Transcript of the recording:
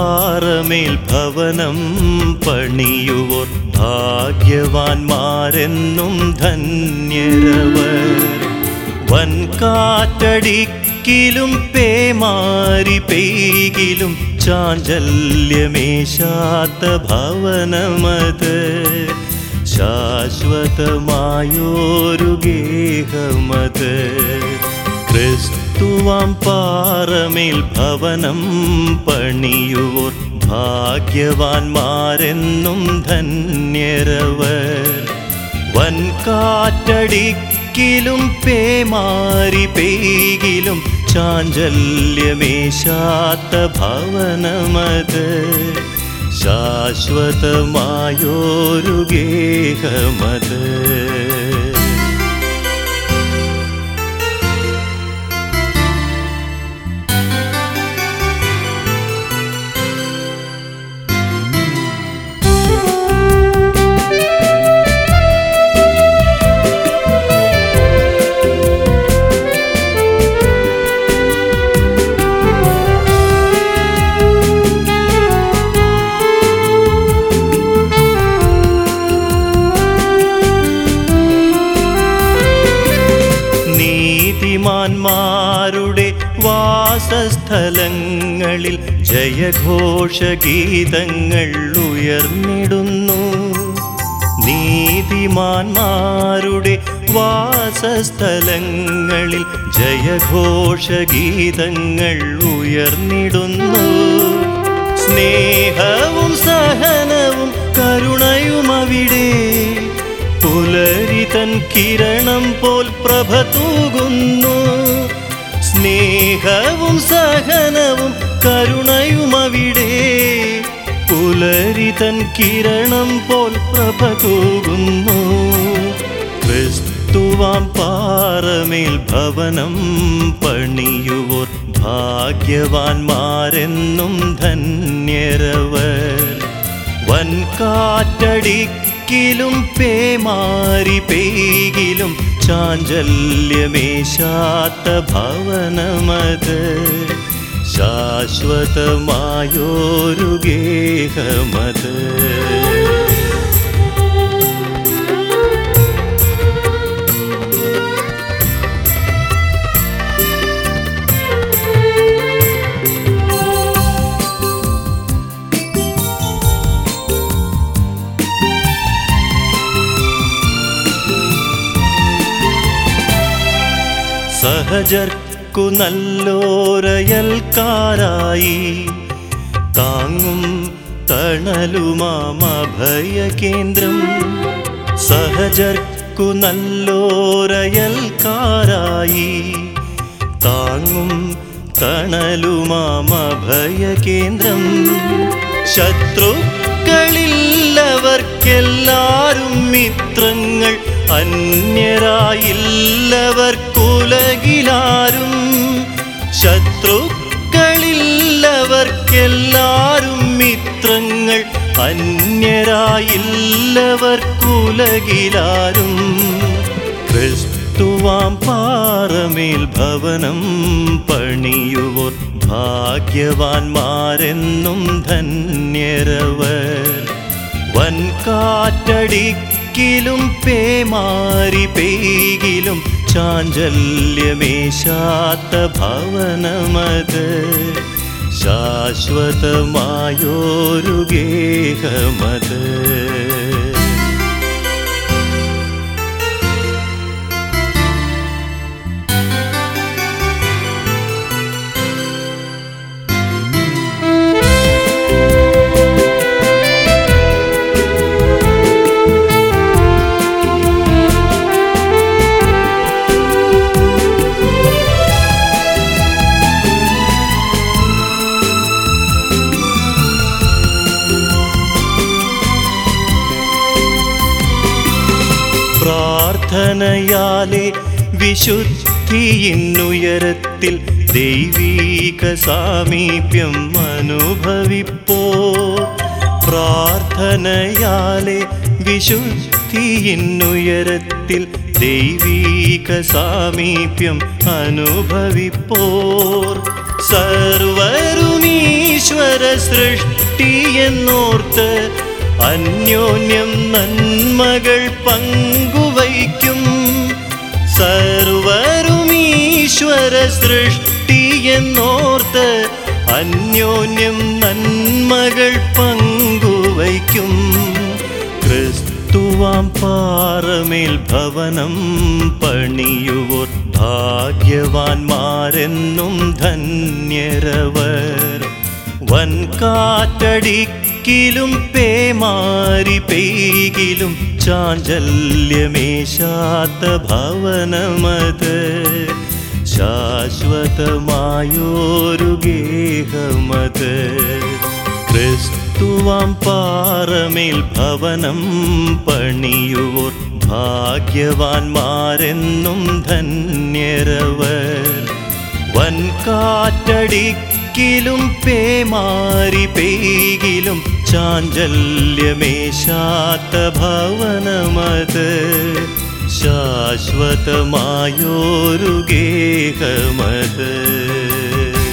പാറമേൽ ഭവനം പണിയുവോർ ഭാഗ്യവാന്മാരെന്നും ധന്യരവർ വൻകാറ്റടിക്കിലും പേമാരി പെയ്കിലും ചാഞ്ചല്യമേശാത്ത ഭവനമത് ശാശ്വതമായോരു ഗേഹമത് ക്രിസ്തുവാം പാറമേൽ ഭവനം പണിയുവോർ ഭാഗ്യവാന്മാരെന്നും ധന്യരവർ വൻകാറ്റടിക്കിലും പേമാരി പെയ്കിലും ചാഞ്ചല്യമേശാത്ത ഭവനമത് ശാശ്വതമായോരു ഗേഹമത് നീതിമാന്മാരുടെ വാസസ്ഥലങ്ങളിൽ ജയഘോഷഗീതങ്ങൾ ഉയർന്നിടുന്നു നീതിമാന്മാരുടെ വാസസ്ഥലങ്ങളിൽ ജയഘോഷഗീതങ്ങൾ ഉയർന്നിടുന്നു സ്നേഹവും സഹനവും കരുണയും അവിടെ പുലരി തൻ കിരണം പോൽ പ്രഭ തൂകുന്നു സ്നേഹവും സഹനവും കരുണയും അവിടെ പുലരി തൻ കിരണം പോൽ പ്രഭ തൂകുന്നു ക്രിസ്തുവാം പാറമേൽ ഭവനം പണിയുവോർ ഭാഗ്യവാന്മാരെന്നും ധന്യരവർ വൻകാറ്റടിക്കിലും പേമാരി പെയ്കിലും ചാഞ്ചല്യമേശാത്ത ഭവനമത് ശാശ്വതമായോരു ഗേഹമത് സഹജർക്കു നല്ലോരയൽക്കാരായി താങ്ങും തണലുമാമഭയകേന്ദ്രം സഹജർക്കു നല്ലോരയൽക്കാരായി താങ്ങും തണലുമാമഭയകേന്ദ്രം ശത്രുക്കളില്ലവർക്കെല്ലാരും മിത്രങ്ങൾ അന്യരായില്ലവർക്കുലകിലാരും ശത്രുക്കളില്ലവർക്കെല്ലാരും മിത്രങ്ങൾ അന്യരായില്ലവർക്കുലകിലാരും ക്രിസ്തുവാം പാറമേൽ ഭവനം പണിയുവോർ ഭാഗ്യവാന്മാരെന്നും ധന്യരവർ വൻകാറ്റടിക്കിലും പേമാരി പെയ്കിലും ചാഞ്ചല്യമേശാത്ത ഭവനമത് ശാശ്വതമായോരു ഗേഹമത് പ്രാർത്ഥനയാലെ വിശുദ്ധിയിന്നുയരത്തിൽ ദൈവീക സാമീപ്യം അനുഭവിപ്പോ പ്രാർത്ഥനയാലെ വിശുദ്ധിയിന്നുയരത്തിൽ ദൈവീക സാമീപ്യം അനുഭവിപ്പോർ സർവരുമീശ്വര സൃഷ്ടിയെന്നോർത്ത് അന്യോന്യം നന്മകൾ പങ്കുവയ്ക്കും സർവരും ഈശ്വര സൃഷ്ടിയെന്നോർത്ത് അന്യോന്യം നന്മകൾ പങ്കുവയ്ക്കും ക്രിസ്തുവാം പാറമേൽ ഭവനം പണിയുവോർ ഭാഗ്യവാന്മാരെന്നും ധന്യരവർ വൻകാറ്റടിക്കിലും പേമാരി പെയ്കിലും ചാഞ്ചല്യമേശാത്ത ഭവനമത് ശാശ്വതമായോരു ഗേഹമത് ക്രിസ്തുവാം പാറമേൽ ഭവനം പണിയുവോർ ഭാഗ്യവാന്മാരെന്നും ധന്യരവർ വൻകാറ്റടിക്കിലും പേമാരി പെയ്കിലും ചാഞ്ചല്യമേശാത്ത ഭവനമത് ശാശ്വതമായോരു ഗേഹമത്